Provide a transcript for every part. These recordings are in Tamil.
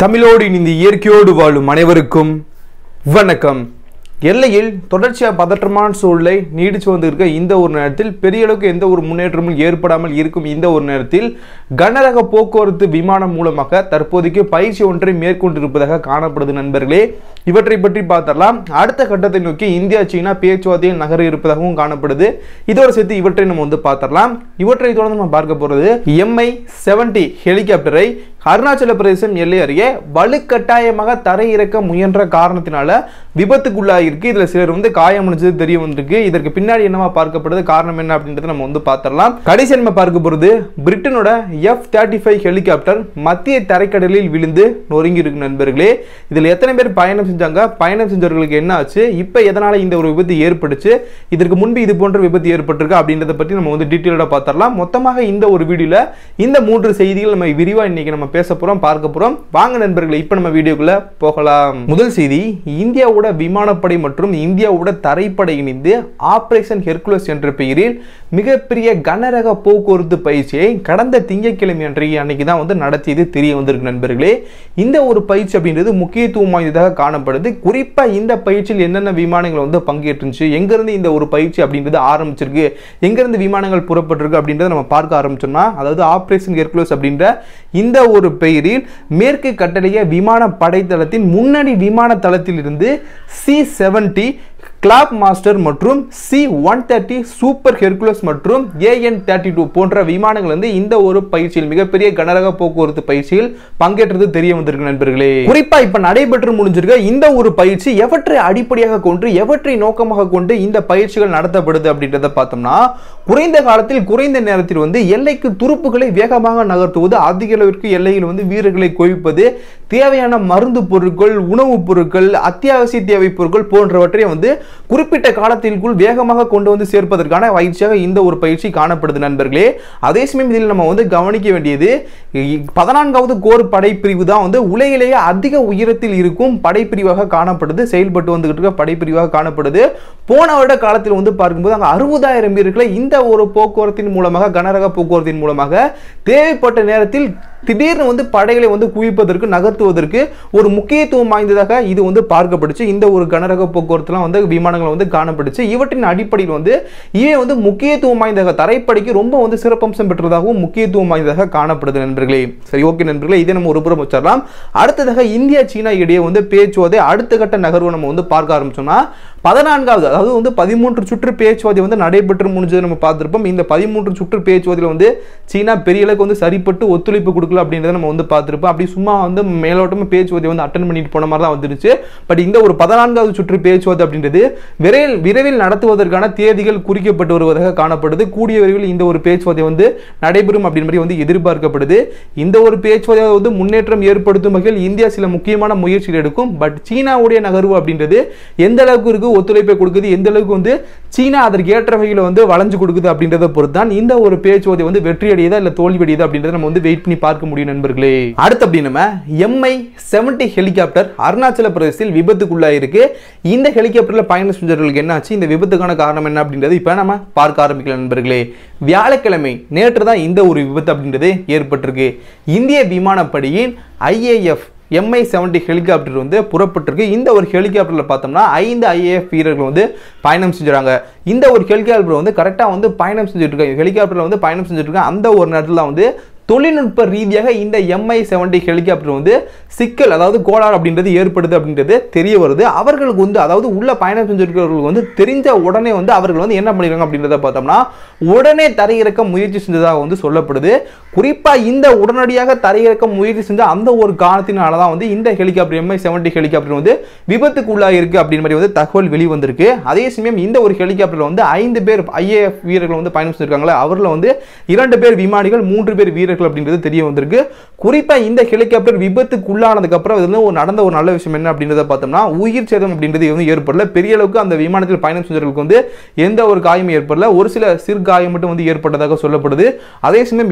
தமிழோடு இணைந்து இயற்கையோடு வாழும் அனைவருக்கும் வணக்கம் எல்லையில் தொடர்ச்சியாக பதற்றமான சூழ்நிலை நீடிச்சு வந்திருக்க இந்த ஒரு நேரத்தில் பெரிய அளவுக்கு எந்த ஒரு முன்னேற்றமும் ஏற்படாமல் இருக்கும் இந்த ஒரு நேரத்தில் கனரக போக்குவரத்து விமானம் மூலமாக தற்போதைக்கு பயிற்சி ஒன்றை மேற்கொண்டிருப்பதாக காணப்படுது நண்பர்களே இவற்றை பற்றி பார்த்தரலாம் அடுத்த கட்டத்தை நோக்கி இந்தியா சீனா பேச்சுவார்த்தையில் நகர இருப்பதாகவும் காணப்படுது இதோட சேர்த்து இவற்றை நம்ம வந்து பார்த்தரலாம் இவற்றை தொடர்ந்து நம்ம பார்க்க போறது எம்ஐ செவன்டி ஹெலிகாப்டரை அருணாச்சல பிரதேசம் எல்லை அருகே வலுக்கட்டாயமாக தரையிறக்க முயன்ற காரணத்தினால விபத்துக்குள்ளாயிருக்கு இதுல சிலர் வந்து காயமடைஞ்சது தெரிய வந்திருக்கு இதற்கு பின்னாடி என்னவா பார்க்கப்படுது காரணம் என்ன அப்படின்றத நம்ம வந்து பார்த்தரலாம் கடைசி நம்ம பார்க்க போறது பிரிட்டனோட எஃப் தேர்ட்டி ஃபைவ் ஹெலிகாப்டர் மத்திய தரைக்கடலில் விழுந்து நொறுங்கி இருக்கு நண்பர்களே இதுல எத்தனை பேர் பயணம் செஞ்சாங்க பயணம் செஞ்சவர்களுக்கு என்ன ஆச்சு இப்ப எதனால இந்த ஒரு விபத்து ஏற்பட்டுச்சு இதற்கு முன்பு இது போன்ற விபத்து ஏற்பட்டிருக்கு அப்படின்றத பற்றி நம்ம வந்து டீட்டெயிலாக பார்த்தரலாம் மொத்தமாக இந்த ஒரு வீடியோல இந்த மூன்று செய்திகள் நம்ம விரிவா இன்னைக்கு நம்ம பேச போறோம் பார்க்க போறோம் வாங்க நண்பர்களே இப்போ நம்ம வீடியோக்குள்ள போகலாம் முதல் செய்தி இந்தியாவோட விமானப்படை மற்றும் இந்தியாவோட தரைப்படை இணைந்து ஆபரேஷன் ஹெர்குலஸ் என்ற பெயரில் மிகப்பெரிய கனரக போக்குவரத்து பயிற்சியை கடந்த திங்கட்கிழமை அன்றைய அன்னைக்கு தான் வந்து நடத்தியது தெரிய வந்திருக்கு நண்பர்களே இந்த ஒரு பயிற்சி அப்படின்றது முக்கியத்துவம் வாய்ந்ததாக காணப்படுது குறிப்பா இந்த பயிற்சியில் என்னென்ன விமானங்கள் வந்து பங்கேற்றுச்சு எங்கிருந்து இந்த ஒரு பயிற்சி அப்படின்றது ஆரம்பிச்சிருக்கு எங்கிருந்து விமானங்கள் புறப்பட்டிருக்கு அப்படின்றத நம்ம பார்க்க ஆரம்பிச்சோம்னா அதாவது ஆபரேஷன் ஹெர்குலஸ் அப்படின்ற இந்த ஒரு பெயரில் மேற்கு கட்டளைய விமான படைத்தளத்தின் முன்னணி விமான தளத்திலிருந்து சி செவன்டி கிளாப் மாஸ்டர் மற்றும் C one thirty super Hercules மற்றும் ஏஎன் தேர்ட்டி டூ போன்ற விமானங்கள் வந்து இந்த ஒரு பயிற்சியில் மிகப்பெரிய கனரக போக்குவரத்து பயிற்சியில் பங்கேற்றது தெரிய வந்திருக்கு நண்பர்களே குறிப்பா இப்ப நடைபெற்று முடிஞ்சிருக்க இந்த ஒரு பயிற்சி எவற்றை அடிப்படையாக கொண்டு எவற்றை நோக்கமாக கொண்டு இந்த பயிற்சிகள் நடத்தப்படுது அப்படின்றத பார்த்தோம்னா குறைந்த காலத்தில் குறைந்த நேரத்தில் வந்து எல்லைக்கு துருப்புகளை வேகமாக நகர்த்துவது அதிக அளவிற்கு எல்லையில் வந்து வீரர்களை குவிப்பது தேவையான மருந்து பொருட்கள் உணவுப் பொருட்கள் அத்தியாவசிய தேவை பொருட்கள் போன்றவற்றை வந்து குறிப்பிட்ட காலத்திற்குள் வேகமாக கொண்டு வந்து சேர்ப்பதற்கான பயிற்சியாக இந்த ஒரு பயிற்சி காணப்படுது நண்பர்களே அதே சமயம் இதில் நம்ம வந்து கவனிக்க வேண்டியது பதினான்காவது கோர் படைப்பிரிவு தான் வந்து உலகிலேயே அதிக உயரத்தில் இருக்கும் படைப்பிரிவாக காணப்படுது செயல்பட்டு வந்துகிட்டு இருக்க படைப்பிரிவாக காணப்படுது போன வருட காலத்தில் வந்து பார்க்கும்போது அங்கே அறுபதாயிரம் பேர்களை இந்த ஒரு போக்குவரத்தின் மூலமாக கனரக போக்குவரத்தின் மூலமாக தேவைப்பட்ட நேரத்தில் திடீர்னு வந்து படைகளை வந்து குவிப்பதற்கு நகர்த்துவதற்கு ஒரு முக்கியத்துவம் வாய்ந்ததாக இது வந்து பார்க்கப்படுச்சு இந்த ஒரு கனரக போக்குவரத்துலாம் வந்து விமானங்கள் வந்து காணப்படுச்சு இவற்றின் அடிப்படையில் வந்து இவை வந்து முக்கியத்துவம் வாய்ந்ததாக தரைப்படைக்கு ரொம்ப வந்து சிறப்பம்சம் பெற்றதாகவும் முக்கியத்துவம் வாய்ந்ததாக காணப்படுது நண்பர்களே சரி ஓகே நண்பர்களே இதை நம்ம ஒரு புறம் வச்சிடலாம் அடுத்ததாக இந்தியா சீனா இடையே வந்து பேச்சுவார்த்தை அடுத்த கட்ட நகர்வு நம்ம வந்து பார்க்க ஆரம்பிச்சோம்னா பதினான்காவது அதாவது வந்து பதிமூன்று சுற்று பேச்சுவார்த்தை வந்து நடைபெற்று முடிஞ்சது நம்ம பார்த்துருப்போம் இந்த பதிமூன்று சுற்று பேச்சுவார்த்தையில் வந்து சீனா பெரிய அளவுக்கு வந்து சரிப்பட்டு ஒத்துழைப்பு கொடுக்கல அப்படின்றத நம்ம வந்து பார்த்துருப்போம் அப்படி சும்மா வந்து மேலோட்டமாக பேச்சுவார்த்தை வந்து அட்டன் பண்ணிட்டு போன மாதிரி தான் வந்துருச்சு பட் இந்த ஒரு பதினான்காவது சுற்று பேச்சுவார்த்தை அப்படின்றது விரைவில் விரைவில் நடத்துவதற்கான தேதிகள் குறிக்கப்பட்டு வருவதாக காணப்படுது கூடிய விரைவில் இந்த ஒரு பேச்சுவார்த்தை வந்து நடைபெறும் அப்படின்ற மாதிரி வந்து எதிர்பார்க்கப்படுது இந்த ஒரு பேச்சுவார்த்தை வந்து முன்னேற்றம் ஏற்படுத்தும் வகையில் இந்தியா சில முக்கியமான முயற்சிகள் எடுக்கும் பட் சீனாவுடைய நகர்வு அப்படின்றது எந்த அளவுக்கு இருக்கு ஒத்துழைப்பை கொடுக்குது எந்த அளவுக்கு வந்து சீனா அதற்கு ஏற்ற வகையில் வந்து வளைஞ்சு கொடுக்குது அப்படின்றத பொறுத்து தான் இந்த ஒரு பேச்சுவார்த்தை வந்து வெற்றி அடையுதா இல்லை தோல்வி அடையுதா அப்படின்றத நம்ம வந்து வெயிட் பண்ணி பார்க்க முடியும் நண்பர்களே அடுத்து அப்படி நம்ம எம்ஐ செவன்டி ஹெலிகாப்டர் அருணாச்சல பிரதேசத்தில் விபத்துக்குள்ளாயிருக்கு இந்த ஹெலிகாப்டர்ல பயணம் செஞ்சவர்களுக்கு என்ன ஆச்சு இந்த விபத்துக்கான காரணம் என்ன அப்படின்றது இப்போ நம்ம பார்க்க ஆரம்பிக்கலாம் நண்பர்களே வியாழக்கிழமை நேற்று தான் இந்த ஒரு விபத்து அப்படின்றது ஏற்பட்டிருக்கு இந்திய விமானப்படையின் ஐஏஎஃப் எம்ஐ செவன்டி ஹெலிகாப்டர் வந்து புறப்பட்டிருக்கு இந்த ஒரு ஹெலிகாப்டரில் பார்த்தோம்னா ஐந்து ஐஏஎஃப் வீரர்கள் வந்து பயணம் செஞ்சுறாங்க இந்த ஒரு ஹெலிகாப்டர் வந்து கரெக்டாக வந்து பயணம் செஞ்சுட்டு இருக்காங்க ஹெலிகாப்டரில் வந்து பயணம் செஞ்சுட்டு இருக்காங்க அந்த ஒரு நேரத்தில் வந்து தொழில்நுட்ப ரீதியாக இந்த எம்ஐ செவன்டி ஹெலிகாப்டர் வந்து சிக்கல் அதாவது கோளாறு அப்படின்றது ஏற்படுது அப்படின்றது தெரிய வருது அவர்களுக்கு வந்து அதாவது உள்ள பயணம் செஞ்சிருக்கிறவர்களுக்கு வந்து தெரிஞ்ச உடனே வந்து அவர்கள் வந்து என்ன பண்ணிருக்காங்க அப்படின்றத பார்த்தோம்னா உடனே தரையிறக்க முயற்சி செஞ்சதாக வந்து சொல்லப்படுது குறிப்பாக இந்த உடனடியாக தரையிறக்க முயற்சி செஞ்ச அந்த ஒரு காரணத்தினால தான் வந்து இந்த ஹெலிகாப்டர் எம்ஐ செவன்டி ஹெலிகாப்டர் வந்து விபத்துக்கு உள்ளாயிருக்கு அப்படின்னு மாதிரி வந்து தகவல் வெளிவந்திருக்கு அதே சமயம் இந்த ஒரு ஹெலிகாப்டரில் வந்து ஐந்து பேர் ஐஏஎஃப் வீரர்கள் வந்து பயணம் செஞ்சிருக்காங்களே அவரில் வந்து இரண்டு பேர் விமானிகள் மூன்று பேர் வீரர்கள் வீரர்கள் அப்படின்றது தெரிய வந்திருக்கு குறிப்பா இந்த ஹெலிகாப்டர் விபத்துக்கு உள்ளானதுக்கு அப்புறம் இதுல ஒரு நடந்த ஒரு நல்ல விஷயம் என்ன அப்படின்றத பார்த்தோம்னா உயிர் சேதம் அப்படின்றது வந்து ஏற்படல பெரிய அளவுக்கு அந்த விமானத்தில் பயணம் செஞ்சவர்களுக்கு வந்து எந்த ஒரு காயமும் ஏற்படல ஒரு சில சிறு காயம் மட்டும் வந்து ஏற்பட்டதாக சொல்லப்படுது அதே சமயம் இன்னொரு புறம்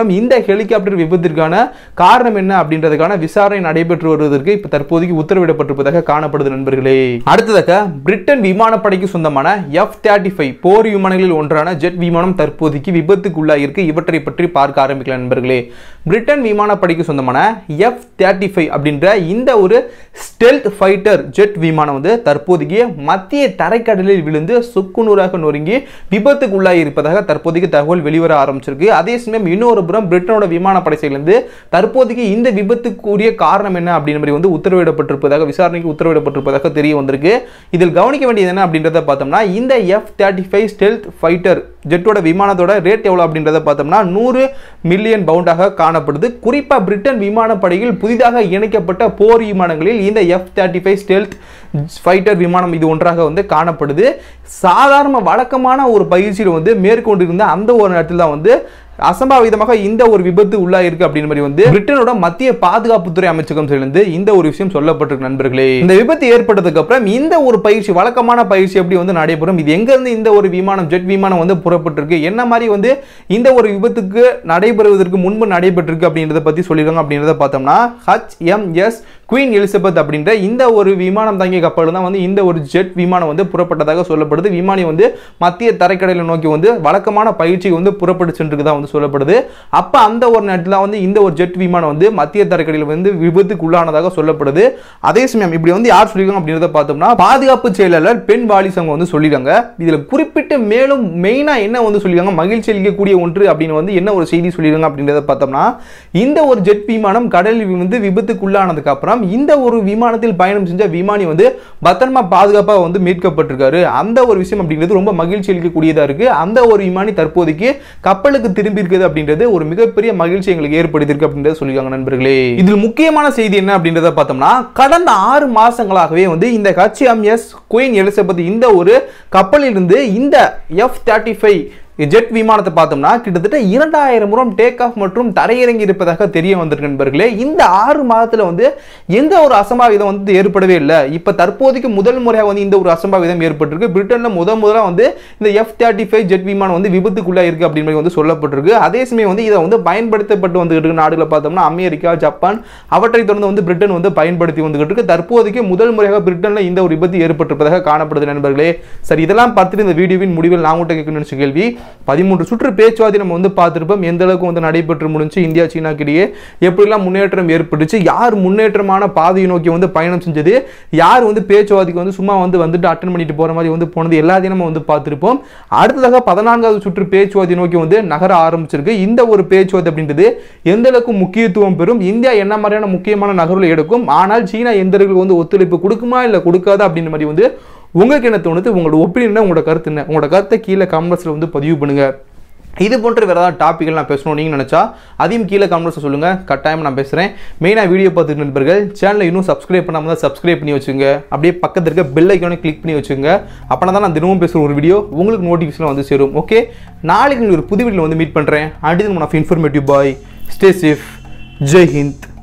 அப்புறம் இந்த ஹெலிகாப்டர் விபத்திற்கான காரணம் என்ன அப்படின்றதுக்கான விசாரணை நடைபெற்று வருவதற்கு இப்போ தற்போதைக்கு உத்தரவிடப்பட்டிருப்பதாக காணப்படுது நண்பர்களே அடுத்ததாக பிரிட்டன் விமானப்படைக்கு சொந்தமான எஃப் தேர்ட்டி ஃபைவ் போர் விமானங்களில் ஒன்றான ஜெட் விமானம் தற்போதைக்கு விபத்துக்குள்ளாயிருக்கு இவற்றை பற்றி பார்க்க ஆரம்பிக்கலாம் நண்பர்களே பிரிட்டன் விமானப்படைக்கு சொந்தமான எஃப் தேர்ட்டி ஃபைவ் அப்படின்ற இந்த ஒரு ஸ்டெல்த் ஃபைட்டர் ஜெட் விமானம் வந்து தற்போதைக்கு மத்திய தரைக்கடலில் விழுந்து சுக்குநூறாக நொறுங்கி விபத்துக்குள்ளாகி இருப்பதாக தற்போதைக்கு தகவல் வெளிவர ஆரம்பிச்சிருக்கு அதே சமயம் இன்னொரு புறம் பிரிட்டனோட விமானப்படை செயலிருந்து தற்போதைக்கு இந்த விபத்துக்குரிய காரணம் என்ன அப்படின்ற மாதிரி வந்து உத்தரவிடப்பட்டிருப்பதாக விசாரணைக்கு உத்தரவிடப்பட்டிருப்பதாக தெரிய வந்திருக்கு இதில் கவனிக்க வேண்டியது என்ன அப்படின்றத பார்த்தோம்னா இந்த F thirty five stealth fighter ஜெட்டோட விமானத்தோட ரேட் எவ்வளோ அப்படின்றத பார்த்தோம்னா நூறு மில்லியன் பவுண்டாக காணப்படுது குறிப்பாக பிரிட்டன் விமானப்படையில் புதிதாக இணைக்கப்பட்ட போர் விமானங்களில் இந்த F thirty five stealth fighter விமானம் இது ஒன்றாக வந்து காணப்படுது சாதாரண வழக்கமான ஒரு பயிற்சியில் வந்து மேற்கொண்டிருந்த அந்த ஒரு நேரத்தில் தான் வந்து அசம்பாவிதமாக இந்த ஒரு விபத்து உள்ளாயிருக்கு அப்படின்னு மாதிரி வந்து பிரிட்டனோட மத்திய பாதுகாப்புத்துறை அமைச்சகம் சேர்ந்து இந்த ஒரு விஷயம் சொல்லப்பட்டிருக்கு நண்பர்களே இந்த விபத்து ஏற்பட்டதுக்கு அப்புறம் இந்த ஒரு பயிற்சி வழக்கமான பயிற்சி எப்படி வந்து நடைபெறும் இது எங்க இருந்து இந்த ஒரு விமானம் ஜெட் விமானம் வந்து புறப்பட்டிருக்கு என்ன மாதிரி வந்து இந்த ஒரு விபத்துக்கு நடைபெறுவதற்கு முன்பு நடைபெற்றிருக்கு அப்படின்றத பத்தி சொல்லிருக்காங்க அப்படின்றத பார்த்தோம்னா H M S Queen Elizabeth அப்படின்ற இந்த ஒரு விமானம் தாங்கிய கப்பல் தான் வந்து இந்த ஒரு ஜெட் விமானம் வந்து புறப்பட்டதாக சொல்லப்படுது விமானி வந்து மத்திய தரைக்கடலை நோக்கி வந்து வழக்கமான பயிற்சி வந்து புறப்பட்டு சென்றிருக்குதா வந்து சொல்லப்படுது அப்போ அந்த ஒரு நேரத்தில் வந்து இந்த ஒரு ஜெட் விமானம் வந்து மத்திய தரைக்கடலில் வந்து விபத்துக்கு உள்ளானதாக சொல்லப்படுது அதே சமயம் இப்படி வந்து யார் சொல்லியிருக்காங்க அப்படின்றத பார்த்தோம்னா பாதுகாப்பு செயலாளர் பெண் வாலிசங்க வந்து சொல்லியிருக்காங்க இதில் குறிப்பிட்டு மேலும் மெயினாக என்ன வந்து சொல்லியிருக்காங்க மகிழ்ச்சி அளிக்கக்கூடிய ஒன்று அப்படின்னு வந்து என்ன ஒரு செய்தி சொல்லியிருக்காங்க அப்படின்றத பார்த்தோம்னா இந்த ஒரு ஜெட் விமானம் கடலில் வந்து விபத்துக்குள்ளானதுக்கு அப்புறம் இந்த ஒரு விமானத்தில் பயணம் செஞ்ச விமானி வந்து பத்திரமா பாதுகாப்பாக வந்து மீட்கப்பட்டிருக்காரு அந்த ஒரு விஷயம் அப்படிங்கிறது ரொம்ப மகிழ்ச்சி அளிக்கக்கூடியதாக இருக்கு அந்த ஒரு விமானி தற்போதைக்கு கப்பலுக்கு திரும்பி இருக்குது அப்படின்றது ஒரு மிகப்பெரிய மகிழ்ச்சி எங்களுக்கு ஏற்படுத்தியிருக்கு அப்படின்றத சொல்லியிருக்காங்க நண்பர்களே இதில் முக்கியமான செய்தி என்ன அப்படின்றத பார்த்தோம்னா கடந்த ஆறு மாசங்களாகவே வந்து இந்த ஹச்எம்எஸ் குயின் எலிசபெத் இந்த ஒரு கப்பலிலிருந்து இந்த எஃப் தேர்ட்டி ஃபைவ் ஜெட் விமானத்தை பார்த்தோம்னா கிட்டத்தட்ட இரண்டாயிரம் முறம் டேக் ஆஃப் மற்றும் தரையிறங்கி இருப்பதாக தெரிய வந்திருக்கு நண்பர்களே இந்த ஆறு மாதத்தில் வந்து எந்த ஒரு அசம்பாவிதம் வந்து ஏற்படவே இல்லை இப்போ தற்போதைக்கு முதல் முறையாக வந்து இந்த ஒரு அசம்பாவிதம் ஏற்பட்டிருக்கு பிரிட்டனில் முத முதலாக வந்து இந்த எஃப் தேர்ட்டி ஃபைவ் ஜெட் விமானம் வந்து விபத்துக்குள்ளே இருக்கு அப்படின்னு மாதிரி வந்து சொல்லப்பட்டிருக்கு அதே சமயம் வந்து இதை வந்து பயன்படுத்தப்பட்டு வந்துகிட்டு இருக்க நாடுகளை பார்த்தோம்னா அமெரிக்கா ஜப்பான் அவற்றை தொடர்ந்து வந்து பிரிட்டன் வந்து பயன்படுத்தி வந்துகிட்டு இருக்கு தற்போதைக்கு முதல் முறையாக பிரிட்டனில் இந்த ஒரு விபத்து ஏற்பட்டிருப்பதாக காணப்படுது நண்பர்களே சரி இதெல்லாம் பார்த்துட்டு இந்த வீடியோவின் முடிவில் நான் உங்கள்கிட்ட கேட்கணும்னு நினைச்ச கேள்வி பதிமூன்று சுற்று பேச்சுவார்த்தை நம்ம வந்து பார்த்துருப்போம் எந்த அளவுக்கு வந்து நடைபெற்று முடிஞ்சு இந்தியா சீனாக்கிடையே எப்படிலாம் முன்னேற்றம் ஏற்பட்டுச்சு யார் முன்னேற்றமான பாதையை நோக்கி வந்து பயணம் செஞ்சது யார் வந்து பேச்சுவார்த்தைக்கு வந்து சும்மா வந்து வந்துட்டு அட்டன் பண்ணிட்டு போற மாதிரி வந்து போனது எல்லாத்தையும் நம்ம வந்து பார்த்துருப்போம் அடுத்ததாக பதினான்காவது சுற்று பேச்சுவார்த்தை நோக்கி வந்து நகர ஆரம்பிச்சிருக்கு இந்த ஒரு பேச்சுவார்த்தை அப்படின்றது எந்த அளவுக்கு முக்கியத்துவம் பெறும் இந்தியா என்ன மாதிரியான முக்கியமான நகர்வுகளை எடுக்கும் ஆனால் சீனா எந்த அளவுக்கு வந்து ஒத்துழைப்பு கொடுக்குமா இல்லை கொடுக்காதா அப்படின்ற மாதிரி வந்து உங்களுக்கு என்ன தோணுது உங்களோட ஒப்பீனியன் உங்களோட கருத்து என்ன உங்களோட கருத்தை கீழே கமெண்ட்ஸில் வந்து பதிவு பண்ணுங்க இது போன்ற வேறு ஏதாவது டாப்பிக்கில் நான் பேசணும் நீங்கள் நினச்சா அதையும் கீழே கமெண்ட்ஸில் சொல்லுங்கள் கட்டாயம் நான் பேசுகிறேன் மெயினாக வீடியோ பார்த்துட்டு நண்பர்கள் சேனலை இன்னும் சப்ஸ்கிரைப் பண்ணாமல் தான் சப்ஸ்கிரைப் பண்ணி வச்சுங்க அப்படியே பக்கத்தில் இருக்க பெல் ஐக்கானே கிளிக் பண்ணி வச்சுங்க அப்போனா தான் நான் தினமும் பேசுகிற ஒரு வீடியோ உங்களுக்கு நோட்டிஃபிகேஷன் வந்து சேரும் ஓகே நாளைக்கு உங்களுக்கு ஒரு புது வீடியோவில் வந்து மீட் பண்ணுறேன் அடுத்து நம்ம இன்ஃபர்மேட்டிவ் பாய் ஸ்டே சேஃப் ஜெய் ஹிந்த்